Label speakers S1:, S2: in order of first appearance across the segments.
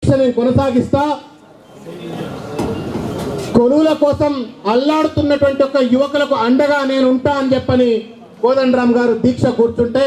S1: నేను కొనసాగిస్తా కొలువుల కోసం అల్లాడుతున్నటువంటి ఒక యువకులకు అండగా నేను ఉంటా అని చెప్పని కోదండరామ్ గారు దీక్ష కూర్చుంటే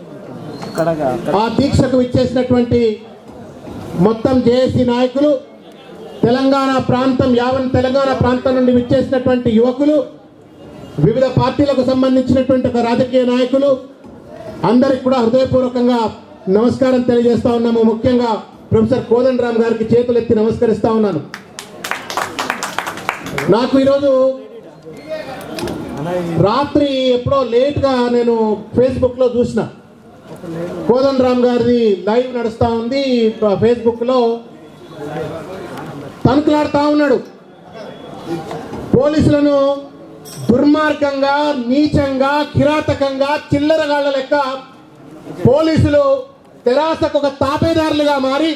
S1: ఆ దీక్షకు ఇచ్చేసినటువంటి మొత్తం జేఏసీ నాయకులు తెలంగాణ ప్రాంతం యావన్ తెలంగాణ ప్రాంతం నుండి విచ్చేసినటువంటి యువకులు వివిధ పార్టీలకు సంబంధించినటువంటి ఒక రాజకీయ నాయకులు అందరికి కూడా హృదయపూర్వకంగా నమస్కారం తెలియజేస్తా ఉన్నాము ముఖ్యంగా ప్రొఫెసర్ కోదండరామ్ గారికి చేతులెత్తి నమస్కరిస్తా ఉన్నాను నాకు ఈరోజు రాత్రి ఎప్పుడో లేట్గా నేను ఫేస్బుక్లో చూసిన కోదండరామ్ గారిది లైవ్ నడుస్తూ ఉంది ఫేస్బుక్లో తణుకులాడుతూ ఉన్నాడు పోలీసులను దుర్మార్గంగా నీచంగా కిరాతకంగా చిల్లరగాళ్ల లెక్క పోలీసులు తెరాసకు ఒక తాపేదారులుగా మారి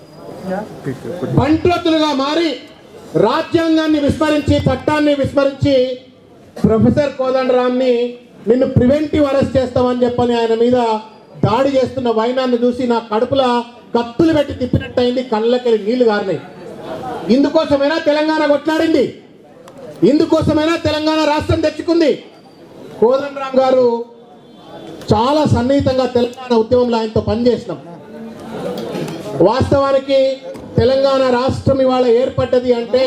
S1: బంట్రతులుగా మారి రాజ్యాంగాన్ని విస్మరించి చట్టాన్ని విస్మరించి ప్రొఫెసర్ కోదండరామ్ని నిన్ను ప్రివెంటివ్ అరెస్ట్ చేస్తామని చెప్పని ఆయన మీద దాడి చేస్తున్న వైనాన్ని చూసి నా కడుపుల కత్తులు పెట్టి తిప్పినట్టయింది కళ్ళకెళ్ళి నీళ్లు గారినాయి ఇందుకోసమైనా తెలంగాణ కొట్లాడింది ఇందుకోసమైనా తెలంగాణ రాష్ట్రం తెచ్చుకుంది కోదండరామ్ గారు చాలా సన్నిహితంగా తెలంగాణ ఉద్యమంలో ఆయనతో పనిచేసినాం వాస్తవానికి తెలంగాణ రాష్ట్రం ఇవాళ ఏర్పడ్డది అంటే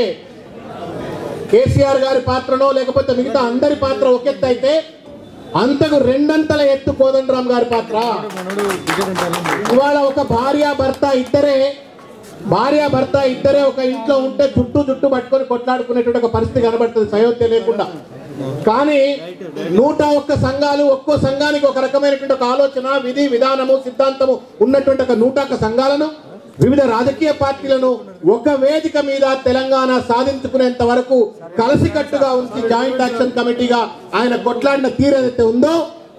S1: కేసీఆర్ గారి పాత్రనో లేకపోతే మిగతా అందరి పాత్ర ఒక ఎత్తు అయితే అంతకు రెండంతల ఎత్తు కోదండరామ్ గారి పాత్ర ఇవాళ ఒక భార్య భర్త ఇద్దరే భార్య భర్త ఇద్దరే ఒక ఇంట్లో ఉంటే చుట్టూ చుట్టూ పట్టుకొని కొట్లాడుకునేటువంటి ఒక పరిస్థితి కనబడుతుంది సయోధ్య లేకుండా కానీ నూట ఒక్క సంఘాలు ఒక్కో సంఘానికి ఒక రకమైనటువంటి ఒక ఆలోచన విధి విధానము సిద్ధాంతము ఉన్నటువంటి ఒక నూట ఒక్క సంఘాలను వివిధ రాజకీయ పార్టీలను ఒక వేదిక మీద తెలంగాణ సాధించుకునేంత వరకు కలిసికట్టుగా ఉంచి జాయింట్ యాక్షన్ కమిటీగా ఆయన కొట్లాడిన తీరు ఏదైతే ఉందో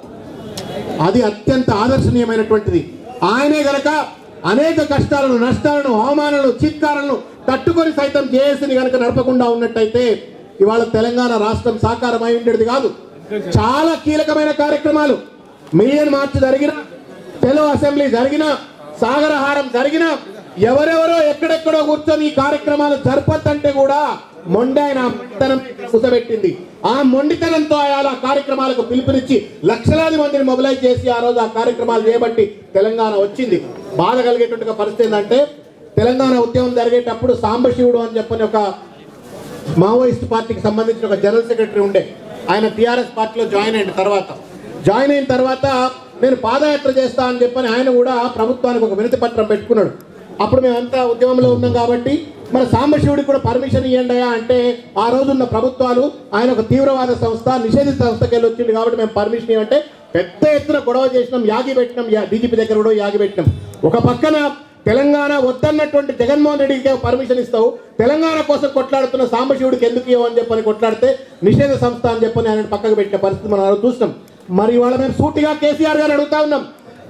S1: అది అత్యంత ఆదర్శనీయమైనటువంటిది ఆయనే గనక అనేక కష్టాలను నష్టాలను అవమానాలను చిత్కారాలను తట్టుకొని సైతం జేఏసీని గనక నడపకుండా ఉన్నట్టయితే ఇవాళ తెలంగాణ రాష్ట్రం సాకారం అయి ఉండేది కాదు చాలా కీలకమైన కార్యక్రమాలు మిలియన్ మార్చ్ జరిగిన తెలుగు అసెంబ్లీ జరిగిన సాగరహారం జరిగిన ఎవరెవరో ఎక్కడెక్కడో కూర్చొని ఈ కార్యక్రమాలు జరపద్దంటే కూడా మొండి ఆయన మొండితనం కుసబెట్టింది ఆ మొండితనంతో ఆయన ఆ కార్యక్రమాలకు పిలుపునిచ్చి లక్షలాది మందిని మొబిలైజ్ చేసి ఆ రోజు ఆ కార్యక్రమాలు చేయబట్టి తెలంగాణ వచ్చింది బాధ కలిగేటువంటి ఒక పరిస్థితి ఏంటంటే తెలంగాణ ఉద్యమం జరిగేటప్పుడు సాంబశివుడు అని చెప్పని ఒక మావోయిస్ట్ పార్టీకి సంబంధించిన ఒక జనరల్ సెక్రటరీ ఉండే ఆయన టిఆర్ఎస్ పార్టీలో జాయిన్ అయిన తర్వాత జాయిన్ అయిన తర్వాత నేను పాదయాత్ర చేస్తా అని చెప్పని ఆయన కూడా ప్రభుత్వానికి ఒక వినతి పత్రం పెట్టుకున్నాడు అప్పుడు మేమంతా ఉద్యమంలో ఉన్నాం కాబట్టి మన సాంబశివుడికి కూడా పర్మిషన్ ఇవ్వండి అంటే ఆ రోజున్న ప్రభుత్వాలు ఆయన ఒక తీవ్రవాద సంస్థ నిషేధిత సంస్థకి వెళ్ళి వచ్చింది కాబట్టి మేము పర్మిషన్ ఇవ్వంటే పెద్ద ఎత్తున గొడవ చేసినాం యాగి పెట్టినాం డీజీపీ దగ్గర కూడా యాగి పెట్టినాం ఒక పక్కన తెలంగాణ వద్దన్నటువంటి జగన్మోహన్ రెడ్డికి పర్మిషన్ ఇస్తావు తెలంగాణ కోసం కొట్లాడుతున్న సాంబశివుడికి ఎందుకు ఇవ్వవు అని చెప్పని కొట్లాడితే నిషేధ సంస్థ అని చెప్పని ఆయన పక్కకు పెట్టిన పరిస్థితి మనం ఆ రోజు చూసినాం మరి ఇవాళ మేము సూటిగా కేసీఆర్ గారు అడుగుతా ఉన్నాం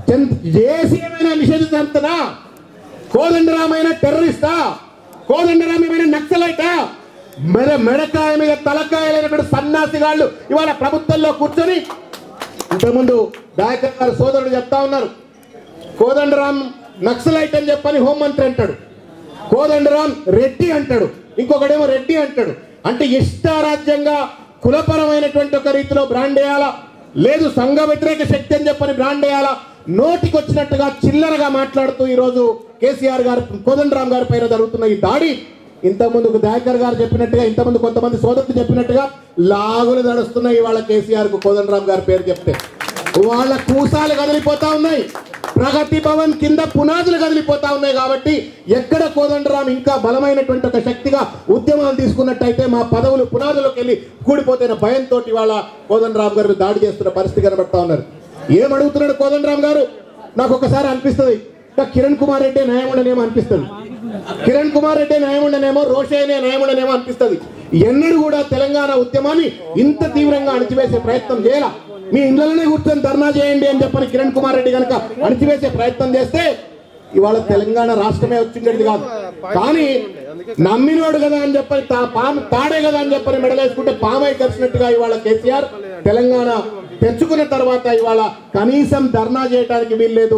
S1: జేసీఎమైన నిషేధ సంస్థనా కోదండరామైన టెర్రరిస్టా కోదండరామైన నక్సలైటా మెడ మెడకాయ మీద తలకాయలైనటువంటి సన్నాసిగాళ్ళు ఇవాళ ప్రభుత్వంలో కూర్చొని ఇంతకుముందు దయాకర్ గారు సోదరుడు చెప్తా ఉన్నారు కోదండరాం నక్సలైట్ అని చెప్పని హోంమంత్రి అంటాడు కోదండరాం రెడ్డి అంటాడు ఇంకొకడేమో రెడ్డి అంటాడు అంటే ఇష్టారాజ్యంగా కులపరమైనటువంటి ఒక రీతిలో బ్రాండ్ వేయాలా లేదు సంఘ వ్యతిరేక శక్తి అని చెప్పని బ్రాండ్ వేయాలా నోటికి వచ్చినట్టుగా చిల్లరగా మాట్లాడుతూ ఈరోజు కేసీఆర్ గారు కోదండరాం గారి పైన జరుగుతున్న ఈ దాడి ఇంతకుముందు దయాకర్ గారు చెప్పినట్టుగా ఇంతకుముందు కొంతమంది సోదరులు చెప్పినట్టుగా లాగులు నడుస్తున్నాయి ఇవాళ కేసీఆర్ కు కోదండరాం గారి పేరు చెప్తే వాళ్ళ కూసాలు కదిలిపోతా ఉన్నాయి ప్రగతి భవన్ కింద పునాదులు కదిలిపోతా ఉన్నాయి కాబట్టి ఎక్కడ కోదండరాం ఇంకా బలమైనటువంటి ఒక శక్తిగా ఉద్యమాలు తీసుకున్నట్టయితే మా పదవులు పునాదులకు వెళ్ళి కూడిపోతున్న భయంతో ఇవాళ కోదండరాం గారు దాడి చేస్తున్న పరిస్థితి కనబడతా ఉన్నారు ఏం అడుగుతున్నాడు కోదండరాం గారు నాకు ఒకసారి అనిపిస్తుంది ఇంకా కిరణ్ కుమార్ రెడ్డి న్యాయం ఉండనేమో అనిపిస్తుంది కిరణ్ కుమార్ రెడ్డి న్యాయం ఉండనేమో రోషయ్యనే న్యాయం ఉండనేమో అనిపిస్తుంది ఎన్నడూ కూడా తెలంగాణ ఉద్యమాన్ని ఇంత తీవ్రంగా అణిచివేసే ప్రయత్నం చేయాల మీ ఇళ్లలోనే కూర్చొని ధర్నా చేయండి అని చెప్పని కిరణ్ కుమార్ రెడ్డి కనుక అణిచివేసే ప్రయత్నం చేస్తే ఇవాళ తెలంగాణ రాష్ట్రమే వచ్చిండేది కాదు కానీ నమ్మినోడు కదా అని చెప్పని తా పాము తాడే కదా అని చెప్పని మెడలేసుకుంటే పామై కలిసినట్టుగా ఇవాళ కేసీఆర్ తెలంగాణ తెచ్చుకున్న తర్వాత ఇవాళ కనీసం ధర్నా చేయడానికి వీల్లేదు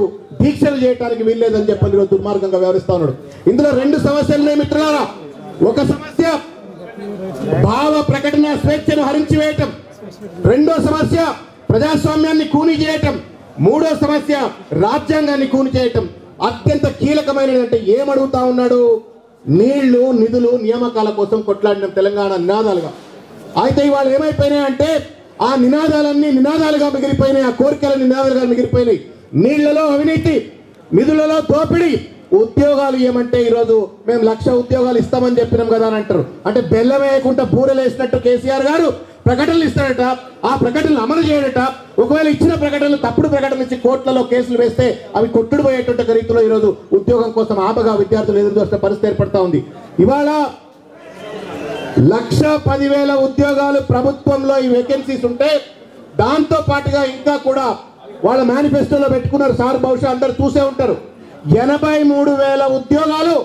S1: దీక్షలు చేయడానికి వీల్లేదని చెప్పని ఈరోజు దుర్మార్గంగా వ్యవహరిస్తా ఉన్నాడు ఇందులో రెండు సమస్యలు ఉన్నాయి మిత్రులారా ఒక సమస్య భావ ప్రకటన స్వేచ్ఛను హరించి వేయటం రెండో సమస్య ప్రజాస్వామ్యాన్ని కూని చేయటం మూడో సమస్య రాజ్యాంగాన్ని కూని చేయటం అత్యంత కీలకమైనది అంటే ఏమడుగుతా ఉన్నాడు నీళ్లు నిధులు నియామకాల కోసం కొట్లాడిన తెలంగాణ నినాదాలుగా అయితే ఇవాళ ఏమైపోయినాయి అంటే ఆ నినాదాలన్నీ నినాదాలుగా మిగిలిపోయినాయి ఆ కోరికల నినాదాలుగా మిగిలిపోయినాయి నీళ్లలో అవినీతి నిధులలో దోపిడీ ఉద్యోగాలు ఏమంటే ఈరోజు మేము లక్ష ఉద్యోగాలు ఇస్తామని చెప్పినాం కదా అని అంటారు అంటే బెల్లం వేయకుండా బూరెలు వేసినట్టు కేసీఆర్ గారు ప్రకటనలు ఇస్తాడట ఆ ప్రకటనలు అమలు చేయడట ఒకవేళ ఇచ్చిన ప్రకటనలు తప్పుడు ప్రకటనలు ఇచ్చి కోర్టులలో కేసులు వేస్తే అవి కొట్టుడు పోయేటువంటి రీతిలో ఈరోజు ఉద్యోగం కోసం ఆపగా విద్యార్థులు ఎదురు చూసిన పరిస్థితి ఏర్పడతా ఉంది ఇవాళ లక్ష పదివేల ఉద్యోగాలు ప్రభుత్వంలో ఈ వేకెన్సీస్ ఉంటే దాంతో పాటుగా ఇంకా కూడా వాళ్ళ మేనిఫెస్టోలో పెట్టుకున్నారు సార్ బహుశా అందరు చూసే ఉంటారు ఎనభై మూడు వేల ఉద్యోగాలు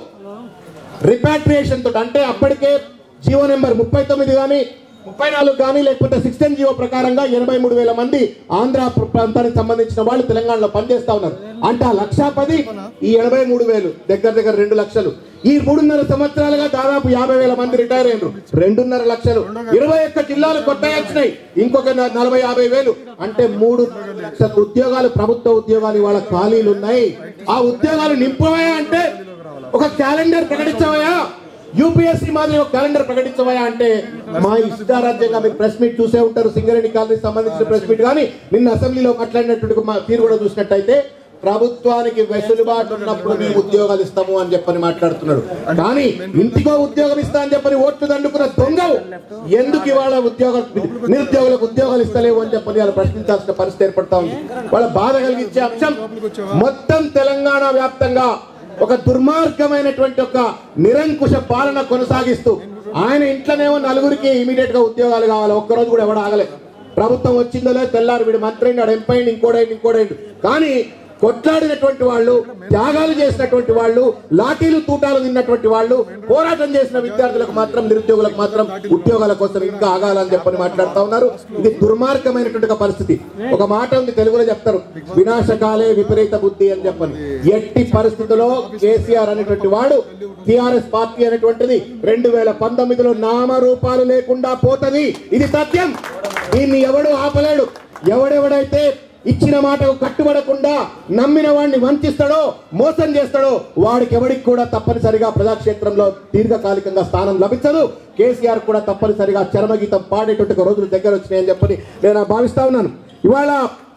S1: రిపాట్రియేషన్ తోటి అంటే అప్పటికే జీవో నెంబర్ ముప్పై తొమ్మిది కానీ ముప్పై నాలుగు కానీ లేకపోతే సిక్స్టీన్ జీవో ప్రకారంగా ఎనభై మూడు వేల మంది ఆంధ్ర ప్ర- ప్రాంతానికి సంబంధించిన వాళ్ళు తెలంగాణలో పనిచేస్తా ఉన్నారు అంటే ఆ లక్ష పది ఈ ఎనభై మూడు వేలు దగ్గర దగ్గర రెండు లక్షలు ఈ మూడున్నర సంవత్సరాలుగా దాదాపు యాభై వేల మంది రిటైర్ అయ్యారు రెండున్నర లక్షలు ఇరవై ఒక్క జిల్లాలు కొత్తగా వచ్చినాయి ఇంకొక న- నలభై యాభై వేలు అంటే మూడు లక్షల ఉద్యోగాలు ప్రభుత్వ ఉద్యోగాలు ఇవాళ ఖాళీలు ఉన్నాయి ఆ ఉద్యోగాలు నింపవయా అంటే ఒక క్యాలెండర్ ప్రకటించవయా యూపీఎస్సీ మాదిరి ఒక క్యాలెండర్ ప్రకటించవయా అంటే మా ఇష్టారాజ్యంగా మీరు ప్రెస్ మీట్ చూసే ఉంటారు సింగరేణి కాలనీకి సంబంధించిన ప్రెస్ మీట్ కానీ నిన్న అసెంబ్లీలో మాట్లాడినటువంటి మా తీరు కూడా చూసినట్టయితే ప్రభుత్వానికి వెసులుబాటు ఉన్నప్పుడు మేము ఉద్యోగాలు ఇస్తాము అని చెప్పని మాట్లాడుతున్నాడు కానీ ఇంటికో ఉద్యోగం ఇస్తా అని చెప్పని ఓట్లు దండుకున్న దొంగవు ఎందుకు ఇవాళ ఉద్యోగ నిరుద్యోగులకు ఉద్యోగాలు ఇస్తలేవు అని చెప్పని వాళ్ళు ప్రశ్నించాల్సిన పరిస్థితి ఏర్పడతా ఉంది వాళ్ళ బాధ కలిగించే అంశం మొత్తం తెలంగాణ వ్యాప్తంగా ఒక దుర్మార్గమైనటువంటి ఒక నిరంకుశ పాలన కొనసాగిస్తూ ఆయన ఇంట్లోనేమో నలుగురికి ఇమీడియట్ గా ఉద్యోగాలు కావాలి ఒక్కరోజు కూడా ఎవడు ఆగలేదు ప్రభుత్వం వచ్చిందో లేదు తెల్లారు వీడు మంత్రి అయినాడు ఎంపీ అయింది ఇంకోడైంది ఇంకోడైంది కానీ కొట్లాడినటువంటి వాళ్ళు త్యాగాలు చేసినటువంటి వాళ్ళు లాఠీలు తూటాలు తిన్నటువంటి వాళ్ళు పోరాటం చేసిన విద్యార్థులకు మాత్రం నిరుద్యోగులకు మాత్రం ఉద్యోగాల కోసం ఇంకా ఆగాలని చెప్పని మాట్లాడుతా ఉన్నారు ఇది దుర్మార్గమైనటువంటి ఒక పరిస్థితి ఒక మాట ఉంది తెలుగులో చెప్తారు వినాశకాలే విపరీత బుద్ధి అని చెప్పని ఎట్టి పరిస్థితుల్లో కేసీఆర్ అనేటువంటి వాడు టిఆర్ఎస్ పార్టీ అనేటువంటిది రెండు వేల పంతొమ్మిదిలో నామరూపాలు లేకుండా పోతది ఇది సత్యం దీన్ని ఎవడు ఆపలేడు ఎవడెవడైతే ఇచ్చిన మాటకు కట్టుబడకుండా నమ్మిన వాడిని వంచిస్తాడో మోసం చేస్తాడో వాడికి ఎవడికి కూడా తప్పనిసరిగా ప్రజాక్షేత్రంలో దీర్ఘకాలికంగా స్థానం లభించదు కేసీఆర్ కూడా తప్పనిసరిగా చరమగీతం పాడేటువంటి ఒక రోజులు దగ్గర వచ్చినాయని చెప్పని నేను భావిస్తా ఉన్నాను ఇవాళ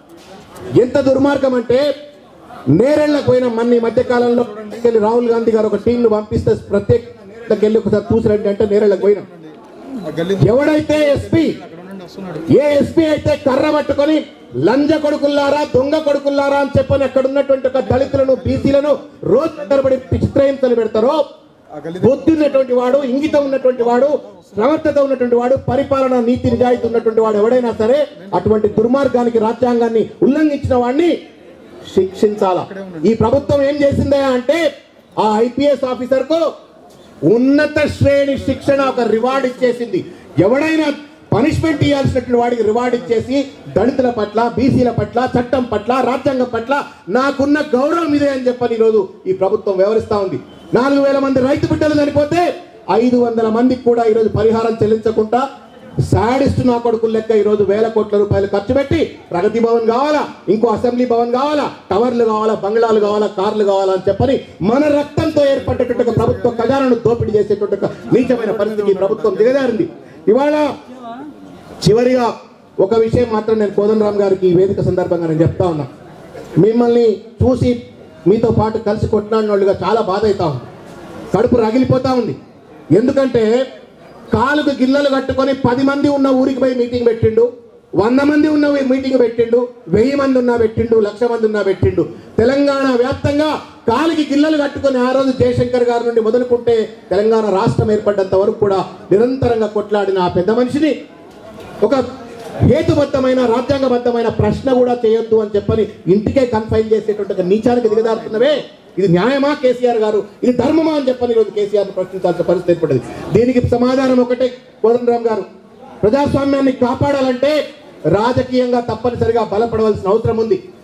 S1: ఎంత దుర్మార్గం అంటే నేరెళ్ళకు పోయిన మన ఈ మధ్య కాలంలో వెళ్ళి రాహుల్ గాంధీ గారు ఒక టీంను పంపిస్తే ప్రత్యేక వెళ్ళి ఒకసారి చూసిరండి అంటే నేరెళ్ళకు పోయినాం ఎవడైతే ఎస్పీ ఏ ఎస్పీ అయితే కర్ర పట్టుకొని లంజ కొడుకుల్లారా దొంగ కొడుకుల్లారా అని చెప్పని అక్కడ ఉన్నటువంటి ఒక దళితులను బీసీలను రోజు తరబడి చిత్రహింసలు పెడతారో బుద్ధి ఉన్నటువంటి వాడు ఇంగితం ఉన్నటువంటి వాడు ప్రవర్తత ఉన్నటువంటి వాడు పరిపాలన నీతి నిజాయితీ ఉన్నటువంటి వాడు ఎవడైనా సరే అటువంటి దుర్మార్గానికి రాజ్యాంగాన్ని ఉల్లంఘించిన వాడిని శిక్షించాలా ఈ ప్రభుత్వం ఏం చేసిందా అంటే ఆ ఐపీఎస్ ఆఫీసర్ కు ఉన్నత శ్రేణి శిక్షణ ఒక రివార్డ్ ఇచ్చేసింది ఎవడైనా పనిష్మెంట్ ఇవ్వాల్సినటువంటి వాడికి రివార్డ్ ఇచ్చేసి దళితుల పట్ల బీసీల పట్ల చట్టం పట్ల రాజ్యాంగం పట్ల నాకున్న గౌరవం ఇదే అని చెప్పని ఈరోజు ఈ ప్రభుత్వం వ్యవహరిస్తా ఉంది నాలుగు వేల మంది రైతు బిడ్డలు చనిపోతే ఐదు వందల మందికి కూడా ఈరోజు పరిహారం చెల్లించకుండా సాడిస్ట్ నా కొడుకుల లెక్క ఈ రోజు వేల కోట్ల రూపాయలు ఖర్చు పెట్టి ప్రగతి భవన్ కావాలా ఇంకో అసెంబ్లీ భవన్ కావాలా టవర్లు కావాలా బంగ్లాలు కావాలా కార్లు కావాలా అని చెప్పని మన రక్తంతో ఏర్పడేటువంటి ఒక ప్రభుత్వ ఖజానాను దోపిడీ చేసేటువంటి ఒక నీచమైన పరిస్థితికి ఈ ప్రభుత్వం దిగజారింది ఇవాళ చివరిగా ఒక విషయం మాత్రం నేను కోదండరామ్ గారికి ఈ వేదిక సందర్భంగా నేను చెప్తా ఉన్నా మిమ్మల్ని చూసి మీతో పాటు కలిసి కొట్లాడిన వాళ్ళుగా చాలా బాధ అవుతా ఉంది కడుపు రగిలిపోతా ఉంది ఎందుకంటే కాలుకు గిల్లలు కట్టుకొని పది మంది ఉన్న ఊరికి పోయి మీటింగ్ పెట్టిండు వంద మంది ఉన్న మీటింగ్ పెట్టిండు వెయ్యి మంది ఉన్నా పెట్టిండు లక్ష మంది ఉన్నా పెట్టిండు తెలంగాణ వ్యాప్తంగా కాలికి గిల్లలు కట్టుకొని ఆ రోజు జయశంకర్ గారి నుండి మొదలుకుంటే తెలంగాణ రాష్ట్రం ఏర్పడ్డంత వరకు కూడా నిరంతరంగా కొట్లాడిన ఆ పెద్ద మనిషిని ఒక హేతుబద్ధమైన రాజ్యాంగబద్ధమైన ప్రశ్న కూడా చేయొద్దు అని చెప్పని ఇంటికే కన్ఫైన్ చేసేటువంటి ఒక నీచానికి దిగజారుతున్నవే ఇది న్యాయమా కేసీఆర్ గారు ఇది ధర్మమా అని చెప్పని ఈరోజు కేసీఆర్ ప్రశ్నించాల్సిన పరిస్థితి ఏర్పడింది దీనికి సమాధానం ఒకటే కోదండరామ్ గారు ప్రజాస్వామ్యాన్ని కాపాడాలంటే రాజకీయంగా తప్పనిసరిగా బలపడవలసిన అవసరం ఉంది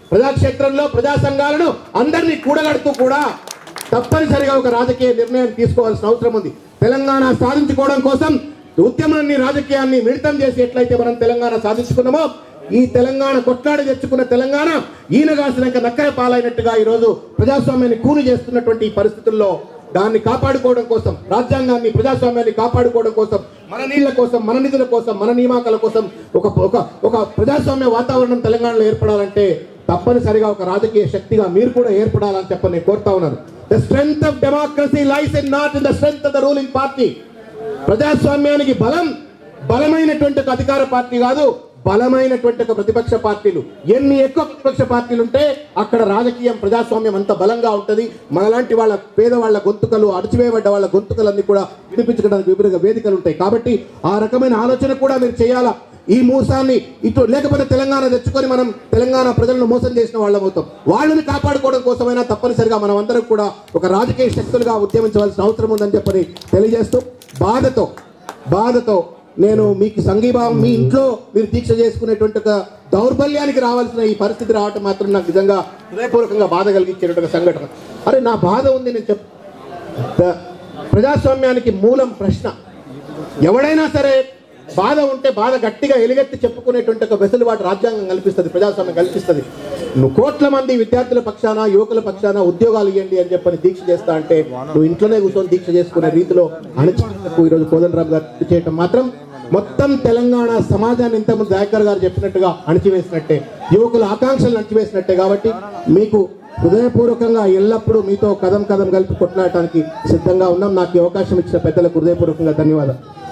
S1: ప్రజాక్షేత్రంలో ప్రజా సంఘాలను అందరినీ కూడగడుతూ కూడా తప్పనిసరిగా ఒక రాజకీయ నిర్ణయం తీసుకోవాల్సిన అవసరం ఉంది తెలంగాణ సాధించుకోవడం కోసం ఉద్యమాన్ని రాజకీయాన్ని మిళితం చేసి ఎట్లయితే మనం తెలంగాణ సాధించుకున్నామో ఈ తెలంగాణ కొట్లాడి తెచ్చుకున్న తెలంగాణ ఈనగాసినాక నక్కర పాలైనట్టుగా ఈరోజు ప్రజాస్వామ్యాన్ని కూని చేస్తున్నటువంటి ఈ పరిస్థితుల్లో దాన్ని కాపాడుకోవడం కోసం రాజ్యాంగాన్ని ప్రజాస్వామ్యాన్ని కాపాడుకోవడం కోసం మన నీళ్ల కోసం మన నిధుల కోసం మన నియామకాల కోసం ఒక ఒక ఒక ప్రజాస్వామ్య వాతావరణం తెలంగాణలో ఏర్పడాలంటే తప్పనిసరిగా ఒక రాజకీయ శక్తిగా మీరు కూడా ఏర్పడాలని చెప్పని నేను కోరుతా ఉన్నాను the strength of democracy lies in not in the strength of the ruling party ప్రజాస్వామ్యానికి బలం బలమైనటువంటి ఒక అధికార పార్టీ కాదు బలమైనటువంటి ఒక ప్రతిపక్ష పార్టీలు ఎన్ని ఎక్కువ ప్రతిపక్ష పార్టీలు ఉంటే అక్కడ రాజకీయం ప్రజాస్వామ్యం అంత బలంగా ఉంటుంది మనలాంటి వాళ్ళ పేదవాళ్ళ గొంతుకలు అణచివేయబడ్డ వాళ్ళ గొంతుకలన్నీ కూడా వినిపించుకోవడానికి వివిధ వేదికలు ఉంటాయి కాబట్టి ఆ రకమైన ఆలోచన కూడా మీరు చేయాలా ఈ మోసాన్ని ఇటు లేకపోతే తెలంగాణ తెచ్చుకొని మనం తెలంగాణ ప్రజలను మోసం చేసిన వాళ్ళం అవుతాం వాళ్ళని కాపాడుకోవడం కోసమైనా తప్పనిసరిగా మనం అందరం కూడా ఒక రాజకీయ శక్తులుగా ఉద్యమించవలసిన అవసరం ఉందని చెప్పని తెలియజేస్తూ బాధతో బాధతో నేను మీకు సంఘీభావం మీ ఇంట్లో మీరు దీక్ష చేసుకునేటువంటి ఒక దౌర్బల్యానికి రావాల్సిన ఈ పరిస్థితి రావటం మాత్రం నాకు నిజంగా హృదయపూర్వకంగా బాధ కలిగించేటువంటి ఒక సంఘటన అరే నా బాధ ఉంది నేను చెప్ ద- ప్రజాస్వామ్యానికి మూలం ప్రశ్న ఎవడైనా సరే బాధ ఉంటే బాధ గట్టిగా ఎలుగెత్తి చెప్పుకునేటువంటి ఒక వెసులుబాటు రాజ్యాంగం కల్పిస్తుంది ప్రజాస్వామ్యం కల్పిస్తుంది నువ్వు కోట్ల మంది విద్యార్థుల పక్షాన యువకుల పక్షాన ఉద్యోగాలు ఇవ్వండి అని చెప్పని దీక్ష చేస్తా అంటే నువ్వు ఇంట్లోనే కూర్చొని దీక్ష చేసుకునే రీతిలో అణచివేతకు ఈరోజు కోదండరావు గారు గుర్తు చేయటం మాత్రం మొత్తం తెలంగాణ సమాజాన్ని ఇంతకుముందు దయాకర్ గారు చెప్పినట్టుగా అణచివేసినట్టే యువకుల ఆకాంక్షలు అణచివేసినట్టే కాబట్టి మీకు హృదయపూర్వకంగా ఎల్లప్పుడూ మీతో కదం కదం కలిపి కొట్లాడటానికి సిద్ధంగా ఉన్నాం నాకు ఈ అవకాశం ఇచ్చిన పెద్దలకు హృదయపూర్వకంగా ధన్యవాదాలు